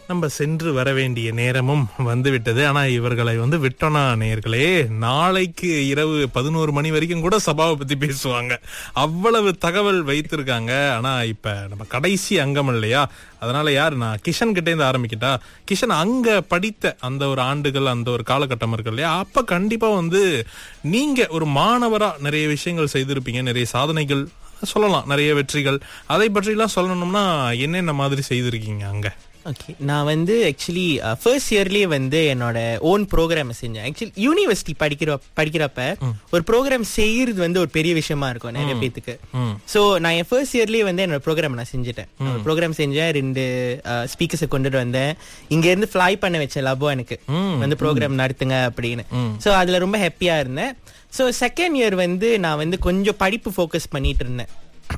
நம்ம சென்று வர வேண்டிய நேரமும் வந்துவிட்டது ஆனா இவர்களை வந்து விட்டோனா நேர்களே நாளைக்கு இரவு பதினோரு மணி வரைக்கும் கூட சபாவை பத்தி பேசுவாங்க அவ்வளவு தகவல் வைத்திருக்காங்க ஆனா இப்ப நம்ம கடைசி அங்கம் இல்லையா அதனால யார் நான் கிஷன் கிட்டே இருந்து ஆரம்பிக்கிட்டா கிஷன் அங்க படித்த அந்த ஒரு ஆண்டுகள் அந்த ஒரு காலகட்டம் இருக்கு இல்லையா அப்ப கண்டிப்பா வந்து நீங்க ஒரு மாணவரா நிறைய விஷயங்கள் செய்திருப்பீங்க நிறைய சாதனைகள் சொல்லலாம் நிறைய வெற்றிகள் அதை பற்றிலாம் சொல்லணும்னா என்னென்ன மாதிரி செய்திருக்கீங்க அங்க ஓகே நான் வந்து ஆக்சுவலி ஃபர்ஸ்ட் இயர்லயே வந்து என்னோட ஓன் ப்ரோக்ராம் செஞ்சேன் ஆக்சுவலி யூனிவர்சிட்டி படிக்கிற படிக்கிறப்ப ஒரு ப்ரோக்ராம் செய்யறது வந்து ஒரு பெரிய விஷயமா இருக்கும் நிறைய பேத்துக்கு ம். சோ நான் என் ஃபர்ஸ்ட் இயர்லயே வந்து என்னோட ப்ரோக்ராம் நான் செஞ்சுட்டேன் ப்ரோக்ராம் செஞ்சேன் ரெண்டு ஸ்பீக்கர்ஸை கொண்டுட்டு வந்தேன் இங்க இருந்து ஃப்ளை பண்ண வச்ச லபோ எனக்கு வந்து ப்ரோக்ராம் நடத்துங்க அப்படின்னு சோ அதுல ரொம்ப ஹாப்பியா இருந்தேன் சோ செகண்ட் இயர் வந்து நான் வந்து கொஞ்சம் படிப்பு ஃபோக்கஸ் பண்ணிட்டு இருந்தேன்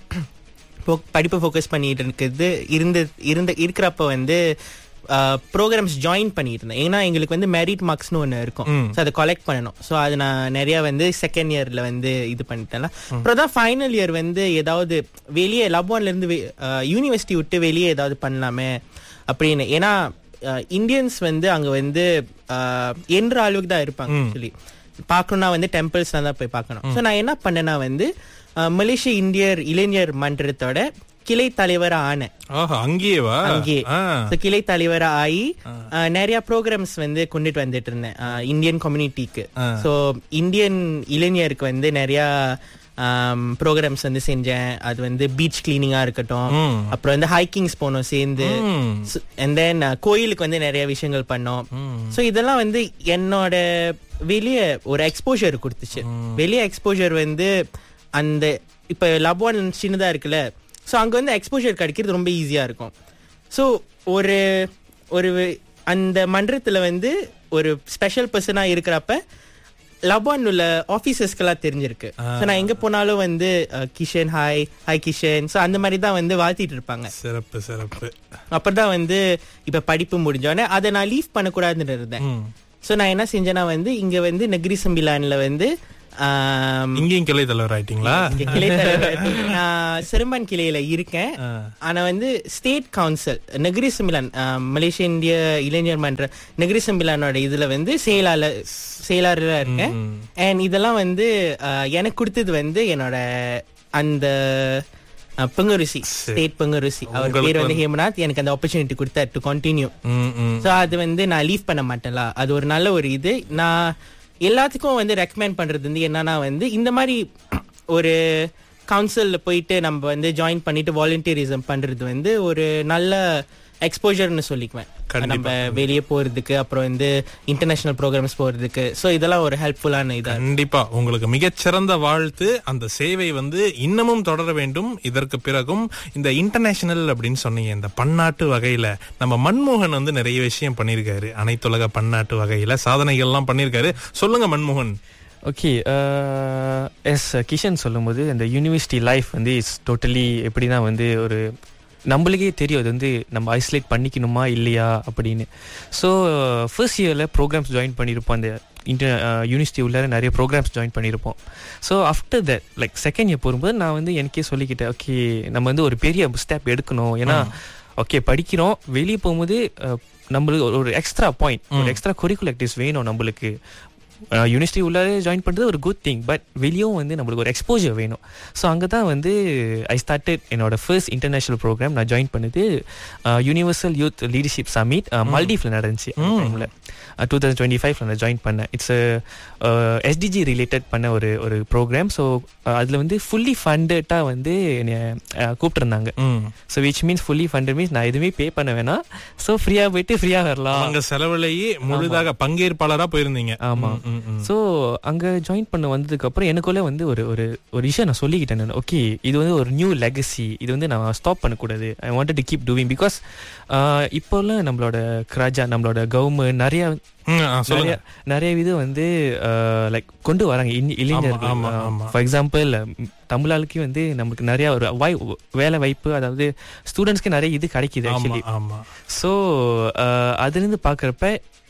fo- படிப்பு ஃபோக்கஸ் பண்ணிட்டு இருக்கிறது இருந்த இருந்த இருக்கிறப்ப வந்து ப்ரோக்ராம்ஸ் ஜாயின் பண்ணிட்டு இருந்தேன் ஏன்னா எங்களுக்கு வந்து மெரிட் மார்க்ஸ்னு ஒன்று இருக்கும் ஸோ அதை கலெக்ட் பண்ணணும் ஸோ அது நான் நிறைய வந்து செகண்ட் இயர்ல வந்து இது பண்ணிட்டேன் அப்புறம் தான் ஃபைனல் இயர் வந்து ஏதாவது வெளியே லப்வான்ல இருந்து யூனிவர்சிட்டி விட்டு வெளியே ஏதாவது பண்ணலாமே அப்படின்னு ஏன்னா இந்தியன்ஸ் வந்து அங்க வந்து அஹ், என்ற அளவுக்கு தான் இருப்பாங்க ஆக்சுவலி பார்க்கணும்னா வந்து டெம்பிள்ஸ் தான் போய் பார்க்கணும் ஸோ நான் என்ன பண்ணேன்னா வந்து அஹ், மலேசிய இந்தியர் இளைஞர் மன்றத்தோட கிளை தலைவரா ஆனேன் ஆஹா அங்கேயேவா அங்கே ஆ. So, கிளை தலைவரா ஆகி அஹ், நிறைய ப்ரோக்ராம்ஸ் வந்து கொண்டுட்டு வந்துட்டு இருந்தேன் அஹ், இந்தியன் கம்யூனிட்டிக்கு ஸோ இந்தியன் இளைஞருக்கு வந்து நிறைய ப்ரோக்ராம்ஸ் வந்து செஞ்சேன் அது வந்து பீச் கிளீனிங்கா இருக்கட்டும் ம். அப்புறம் வந்து ஹைக்கிங்ஸ் போனோம் சேர்ந்து ம். அண்ட் தென் கோயிலுக்கு வந்து நிறைய விஷயங்கள் பண்ணோம் சோ இதெல்லாம் வந்து என்னோட வெளிய ஒரு எக்ஸ்போஜர் கொடுத்துச்சு வெளிய எக்ஸ்போஜர் வந்து அந்த இப்ப லப்வான் சின்னதா இருக்குல்ல சோ அங்க வந்து எக்ஸ்போஜர் கிடைக்கிறது ரொம்ப ஈஸியா இருக்கும் சோ ஒரு ஒரு அந்த மன்றத்துல வந்து ஒரு ஸ்பெஷல் பர்சனா இருக்கிறப்ப லபான் உள்ள ஆபீசர்ஸ்க்கெல்லாம் தெரிஞ்சிருக்கு So, நான் எங்க போனாலும் வந்து அஹ், Kishan hi hi Kishan so அந்த மாதிரி தான் வந்து வாழ்த்திட்டு இருப்பாங்க சிறப்பு சிறப்பு அப்பதான் வந்து இப்ப படிப்பு முடிஞ்சோடனே அதை நான் லீவ் பண்ணக்கூடாதுன்னு இருந்தேன் சோ நான் என்ன செஞ்சேன்னா வந்து இங்க வந்து நெகிரி சம்பிலான்ல வந்து ஆம், இங்கேயும் கிளை தலைவர் ஆயிட்டீங்களா இங்க கிளை தலைவர் நான் சிறுபான் கிளையில இருக்கேன் ஆனா வந்து ஸ்டேட் கவுன்சில் நெகிரி சம்பிலான் மலேசிய இந்திய இளைஞர் மன்ற நெகிரி சம்பிலானோட இதுல வந்து செயலாளர் செயலாளரா இருக்கேன் அண்ட் இதெல்லாம் வந்து ஆஹ், எனக்கு கொடுத்தது வந்து என்னோட அந்த ஆஹ், பொங்கரிசி ஸ்டேட் பொங்கரிசி அவர் பேர் வந்து ஹேமநாத் எனக்கு அந்த ஆப்பர்ச்சுனிட்டி கொடுத்தார் டு கண்டினியூ ம், ம். சோ அது வந்து நான் லீவ் பண்ண மாட்டேன்ல அது ஒரு நல்ல ஒரு இது நான் எல்லாத்துக்கும் வந்து ரெக்கமெண்ட் பண்றது வந்து என்னன்னா வந்து இந்த மாதிரி ஒரு கவுன்சில்ல போயிட்டு நம்ம வந்து ஜாயின் பண்ணிட்டு வாலண்டியரிசம் பண்றது வந்து ஒரு நல்ல எக்ஸ்போஜர்னு சொல்லிக்குவேன் நம்ம வெளியே போறதுக்கு அப்புறம் வந்து இன்டர்நேஷனல் ப்ரோக்ராம்ஸ் போறதுக்கு சோ இதெல்லாம் ஒரு ஹெல்ப்ஃபுல்லான இதா கண்டிப்பா உங்களுக்கு மிகச்சிறந்த வாழ்த்து அந்த சேவை வந்து இன்னமும் தொடர வேண்டும் இதற்கு பிறகும் இந்த இன்டர்நேஷனல் அப்படின்னு சொன்னீங்க இந்த பன்னாட்டு வகையில நம்ம மன்மோகன் வந்து நிறைய விஷயம் பண்ணியிருக்காரு அனைத்துலக பன்னாட்டு வகையில சாதனைகள்லாம் பண்ணியிருக்காரு சொல்லுங்க மன்மோகன் ஓகே எஸ் கிஷன் சொல்லும்போது அந்த யூனிவர்சிட்டி லைஃப் வந்து இட்ஸ் டோட்டலி எப்படின்னா வந்து ஒரு நம்மளுக்கே தெரியும் அது வந்து நம்ம ஐசோலேட் பண்ணிக்கணுமா இல்லையா அப்படின்னு ஸோ ஃபர்ஸ்ட் இயரில் ப்ரோக்ராம்ஸ் ஜாயின் பண்ணியிருப்போம் அந்த இன்டர் யூனிவர்சிட்டி உள்ள நிறைய ப்ரோக்ராம்ஸ் ஜாயின் பண்ணியிருப்போம் so after that like second year போகும்போது நான் வந்து எனக்கே சொல்லிக்கிட்டேன் ஓகே நம்ம வந்து ஒரு பெரிய ஸ்டெப் எடுக்கணும் ஏன்னா ஓகே படிக்கிறோம் வெளியே போகும்போது அஹ், நம்மளுக்கு ஒரு- ஒரு எக்ஸ்ட்ரா பாயிண்ட் ஒரு எக்ஸ்ட்ரா curricular activities வேணும் நம்மளுக்கு யூனிவர்சிட்டி உள்ளார ஜாயின் பண்ணுறது ஒரு குட் திங் பட் வெளியும் வந்து நம்மளுக்கு ஒரு எக்ஸ்போஜர் வேணும் ஸோ அங்கே தான் வந்து ஐ ஸ்டார்டட் என்னோட ஃபர்ஸ்ட் இன்டர்நேஷனல் ப்ரோக்ராம் நான் ஜாயின் பண்ணது யூனிவர்சல் யூத் லீடர்ஷிப் சமிட் மல்டிஃபில் நடந்துச்சு டைமில் டூ தௌசண்ட் டுவெண்ட்டி ஃபைவ்ல நான் ஜாயின் பண்ணேன் இட்ஸ் எஸ்டிஜி ரிலேட்டட் பண்ண ஒரு ஒரு ப்ரோக்ராம் ஸோ அதில் வந்து ஃபுல்லி ஃபண்டடாக வந்து என்னை அஹ், கூப்பிட்டிருந்தாங்க ம். So which means fully funded means நான் எதுவுமே பே பண்ண வேணாம் ஸோ ஃப்ரீயாக போயிட்டு ஃப்ரீயாக வரலாம் அவங்க செலவுலேயே முழுதாக பங்கேற்பாளரா போயிருந்தீங்க ஆமா ம், ம், ம். ஸோ அங்கே ஜாயின் பண்ண வந்ததுக்கு அப்புறம் எனக்குள்ள வந்து ஒரு ஒரு ஒரு விஷயம் நான் சொல்லிக்கிட்டேன் நான் ஓகே இது வந்து ஒரு நியூ லெகசி இது வந்து நான் ஸ்டாப் பண்ணக்கூடாது I wanted to keep doing because இப்போல்லாம் நம்மளோட கிராஜா நம்மளோட கவர்மெண்ட் நிறைய ம், ஆ, சொல்லுங்க நிறைய நிறைய இது வந்து லைக் கொண்டு வராங்க இனி- இளைஞர்கள் ஆமா, ஆமா. ஃபார் எக்ஸாம்பிள் தமிழாளுக்கு வந்து நமக்கு நிறைய ஒரு வாய் வேலை வாய்ப்பு அதாவது ஸ்டூடெண்ட்ஸ்க்கு நிறைய இது கிடைக்குது ஆமா ஆக்சுவலி ஆமா ஸோ அதுலேருந்து பார்க்குறப்ப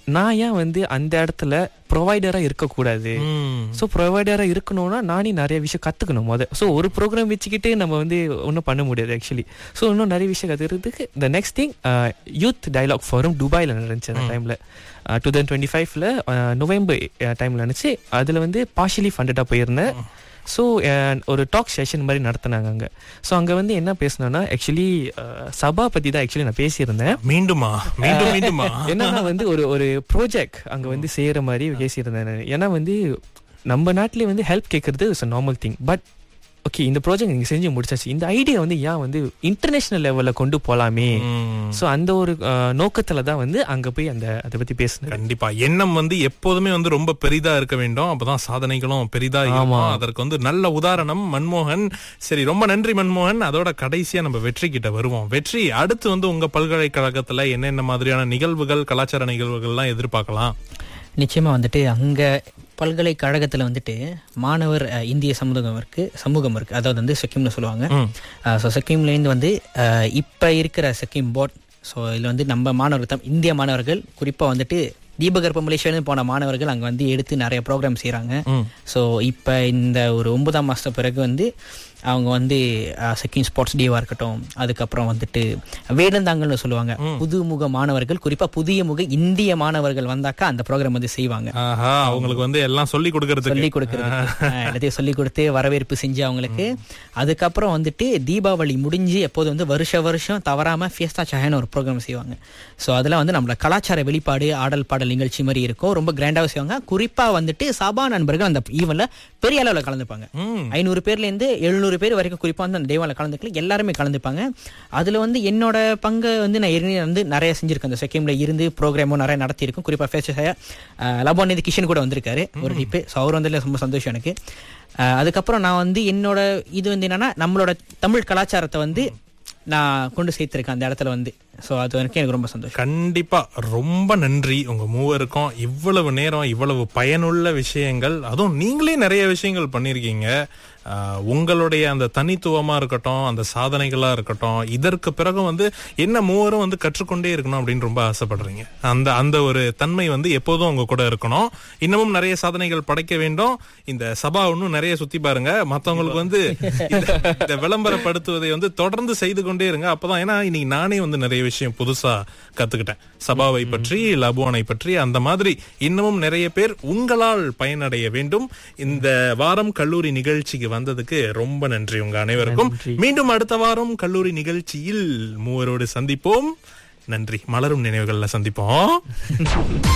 நான் ஏன் வந்து அந்த இடத்துல ப்ரொவைடரா இருக்கக்கூடாது ம். ஸோ ப்ரொவைடராக இருக்கணும்னா நானே நிறைய விஷயம் கற்றுக்கணும் முத ஸோ ஒரு ப்ரோக்ராம் வச்சுக்கிட்டு நம்ம வந்து ஒன்றும் பண்ண முடியாது ஆக்சுவலி ஸோ இன்னும் நிறைய விஷயம் கற்றுக்கிறதுக்கு the next thing youth dialogue forum துபாயில் நடந்துச்சு அந்த டைமில் டூ தௌசண்ட் டுவெண்ட்டி ஃபைவ்ல நவம்பர் டைமில் நடந்துச்சு அதில் வந்து பார்ஷலி ஃபண்டடாக போயிருந்தேன் ஸோ ஒரு டாக் செஷன் மாதிரி நடத்தினாங்க அங்கே ஸோ அங்கே வந்து என்ன பேசினேன்னா ஆக்சுவலி சபா பற்றி தான் ஆக்சுவலி நான் பேசியிருந்தேன் மீண்டுமா மீண்டும் மீண்டுமா என்னன்னா வந்து ஒரு ஒரு ப்ரோஜெக்ட் அங்க வந்து செய்யற மாதிரி பேசியிருந்தேன் நானு. ஏன்னா வந்து நம்ம நாட்டிலே வந்து ஹெல்ப் கேட்கறது is normal thing but okay இந்த ப்ராஜெக்ட் நீங்க செஞ்சு முடிச்சாச்சு இந்த ஐடியா வந்து ஏன் வந்து இன்டர்நேஷனல் லெவல்ல கொண்டு போலாமே ம். ஸோ அந்த ஒரு அஹ், நோக்கத்துல தான் வந்து அங்க போய் அந்த அதை பத்தி பேசினேன் கண்டிப்பா எண்ணம் வந்து எப்போதுமே வந்து ரொம்ப பெரிதா இருக்க வேண்டும் அப்பதான் சாதனைகளும் பெரிதா இருக்கும் ஆமா. அதற்கு வந்து நல்ல உதாரணம் மன்மோகன் சரி ரொம்ப நன்றி மன்மோகன் அதோட கடைசியா நம்ம வெற்றி கிட்ட வருவோம் வெற்றி அடுத்து வந்து உங்க பல்கலைக்கழகத்துல என்னென்ன மாதிரியான நிகழ்வுகள் கலாச்சார நிகழ்வுகள்லாம் எதிர்பார்க்கலாம் நிச்சயமா வந்துட்டு அங்க பல்கலைக்கழகத்துல வந்துட்டு மாணவர் அஹ், இந்திய சமூகம் இருக்கு சமூகம் இருக்கு அதாவது வந்து செக்கிம்னு சொல்லுவாங்க ம். ஸோ செக்கிம்லேருந்து வந்து அஹ், இப்ப இருக்கிற செக்கிம் போர்ட் ஸோ இதில் வந்து நம்ம மாணவர்கள் தம் இந்திய மாணவர்கள் குறிப்பா வந்துட்டு தீபகற்ப மலேசியாவிலேருந்து போன மாணவர்கள் அங்க வந்து எடுத்து நிறைய ப்ரோக்ராம் செய்றாங்க ம். ஸோ இப்போ இந்த ஒரு ஒன்பதாம் மாசத்து பிறகு வந்து அவங்க வந்து செகண்ட் ஸ்போர்ட்ஸ் டேவா இருக்கட்டும் அதுக்கப்புறம் வந்துட்டு வேடந்தாங்கல்னு சொல்லுவாங்க புதுமுக மாணவர்கள் குறிப்பா புதிய முக இந்திய மாணவர்கள் வந்தாக்கா அந்த ப்ரோக்ராம் வந்து செய்வாங்க ஆஹா அவங்களுக்கு வந்து எல்லாம் சொல்லி கொடுக்கறதுக்கு சொல்லி கொடுக்கறது எல்லாத்தையும் சொல்லி கொடுத்து வரவேற்பு செஞ்சு அவங்களுக்கு அதுக்கப்புறம் வந்துட்டு தீபாவளி முடிஞ்சு எப்போது வந்து வருஷ வருஷம் தவறாம ஃபியஸ்டா சாயன்னு ஒரு ப்ரோக்ராம் செய்வாங்க ஸோ அதில் வந்து நம்மளோட கலாச்சார வெளிப்பாடு ஆடல் பாடல் நிகழ்ச்சி மாதிரி இருக்கும் ரொம்ப கிராண்டாக செய்வாங்க குறிப்பா வந்துட்டு சபா நண்பர்கள் அந்த ஈவெண்ட்ல பெரிய அளவில் கலந்துப்பாங்க ம். ஐநூறு பேர்ல இருந்து எழுநூறு பேர் வரைக்கும் குறிப்பா வந்து அந்த டேவால கலந்துக்கல எல்லாருமே கலந்துப்பாங்க அதுல வந்து என்னோட பங்கு வந்து நான் ஏற்கனவே வந்து நிறைய செஞ்சிருக்கேன் அந்த செகண்ட்ல இருந்து ப்ரோக்ராமும் நிறைய நடத்தியிருக்கும் குறிப்பா ஃபேஸ் லபோன் கிஷன் கூட வந்திருக்காரு ஒரு டிப்பு ஸோ அவர் வந்து ரொம்ப சந்தோஷம் எனக்கு அஹ், அதுக்கப்புறம் நான் வந்து என்னோட இது வந்து என்னன்னா நம்மளோட தமிழ் கலாச்சாரத்தை வந்து நான் கொண்டு சேர்த்திருக்கேன் அந்த இடத்துல வந்து ஸோ அது எனக்கு எனக்கு ரொம்ப சந்தோஷம் கண்டிப்பா ரொம்ப நன்றி உங்க மூவருக்கும் இவ்வளவு நேரம் இவ்வளவு பயனுள்ள விஷயங்கள் அதுவும் நீங்களே நிறைய விஷயங்கள் பண்ணிருக்கீங்க ஆஹ், உங்களுடைய அந்த தனித்துவமா இருக்கட்டும் அந்த சாதனைகளா இருக்கட்டும் இதற்கு பிறகு வந்து என்ன மூவரும் வந்து கற்றுக்கொண்டே இருக்கணும் அப்படின்னு ரொம்ப ஆசைப்படுறீங்க அந்த அந்த ஒரு தன்மை வந்து எப்போதும் உங்க கூட இருக்கணும் இன்னமும் நிறைய சாதனைகள் படைக்க வேண்டும் இந்த சபா இன்னும் நிறைய சுத்தி பாருங்க மத்தவங்களுக்கு வந்து இந்த- இந்த விளம்பரப்படுத்துவதை வந்து தொடர்ந்து செய்து கொண்டே இருங்க அப்பதான் ஏன்னா இன்னைக்கு நானே வந்து நிறைய விஷயம் புதுசா கத்துக்கிட்டேன் சபாவை பற்றி லபுவானை பற்றி அந்த மாதிரி இன்னமும் நிறைய பேர் உங்களால் பயனடைய வேண்டும் இந்த வாரம் கல்லூரி நிகழ்ச்சிக்கு வந்ததுக்கு ரொம்ப நன்றி உங்க அனைவருக்கும் மீண்டும் அடுத்த வாரம் கல்லூரி நிகழ்ச்சியில் மூவரோடு சந்திப்போம் நன்றி மலரும் நினைவுகள்ல சந்திப்போம்